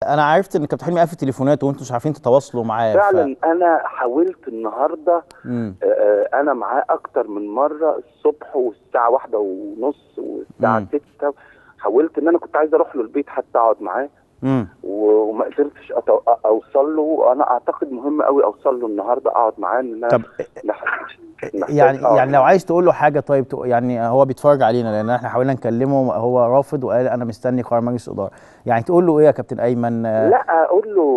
انا عرفت ان كابتن حلمي قافل تليفوناته وانتوا مش عارفين تتواصلوا معاه فعلا انا حاولت النهارده مم. آه، آه، انا معاه اكتر من مره الصبح والساعه واحدة ونص والساعه مم. ستة حاولت ان انا كنت عايز اروح له البيت حتى اقعد معاه مم. و- وما قدرتش أتو- أ- اوصل له انا اعتقد مهم قوي اوصل له النهارده اقعد معاه ان انا طب نح- محتاج يعني أقعد يعني لو معاه. عايز تقول له حاجه طيب تق- يعني هو بيتفرج علينا لان احنا حاولنا نكلمه هو رافض وقال انا مستني قرار مجلس الاداره يعني تقول له ايه يا كابتن ايمن آه، لا اقول له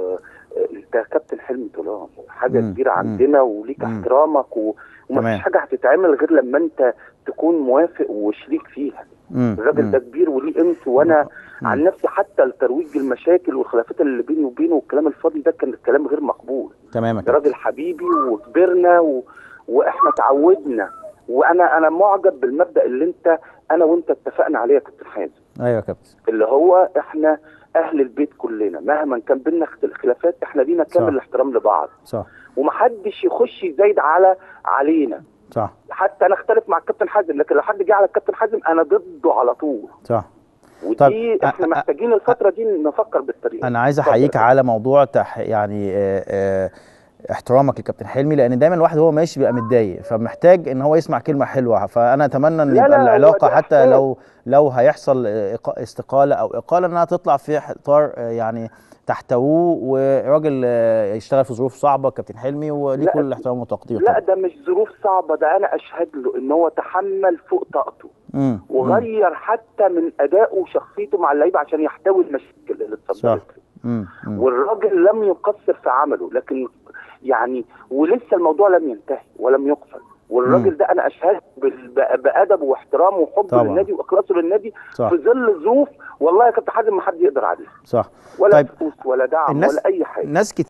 آه، انت كابتن حلمي طولان حاجه مم. كبيره مم. عندنا وليك مم. احترامك و... تمام. ومفيش حاجه هتتعمل غير لما انت تكون موافق وشريك فيها مم. الراجل مم. ده كبير وليه قيمته وانا مم. عن نفسي حتى لترويج المشاكل والخلافات اللي بيني وبينه والكلام الفاضي ده كان الكلام غير مقبول تمام يا ده كابتن راجل حبيبي وكبرنا و... واحنا تعودنا وانا انا معجب بالمبدا اللي انت انا وانت اتفقنا عليه يا كابتن حازم ايوه يا كابتن اللي هو احنا اهل البيت كلنا مهما كان بينا اخت- خلافات احنا لينا كامل صح. الاحترام لبعض صح ومحدش يخش يزايد على علينا صح حتى انا اختلف مع الكابتن حازم لكن لو حد جه على الكابتن حازم انا ضده على طول صح ودي طيب، احنا أ- أ- محتاجين الفتره دي نفكر بالطريقه انا عايز اتفضل. احييك على موضوع تح يعني آه، آه، احترامك لكابتن حلمي لان دايما الواحد وهو ماشي بيبقى متضايق فمحتاج ان هو يسمع كلمه حلوه فانا اتمنى ان لا، يبقى لا، هو العلاقه ده حتى إحساس. لو لو هيحصل آه، إق- استقاله او اقاله انها تطلع في اطار آه، يعني تحتووه وراجل آه، يشتغل في ظروف صعبه كابتن حلمي وليه لا، كل الاحترام والتقدير لا طبعا ده مش ظروف صعبه ده انا اشهد له ان هو تحمل فوق طاقته مم، مم. وغير حتى من ادائه وشخصيته مع اللعيبه عشان يحتوي المشاكل اللي صح اتصدرت له. مم، مم. والراجل لم يقصر في عمله لكن يعني ولسه الموضوع لم ينتهي ولم يقفل والراجل مم. ده انا اشهد بال- ب- بادبه واحترامه وحبه طبعا. للنادي واخلاصه للنادي صح في ظل ظروف والله يا كابتن حازم ما حد يقدر عليها صح ولا طيب، فلوس ولا دعم الناس- ولا اي حاجه ناس كتير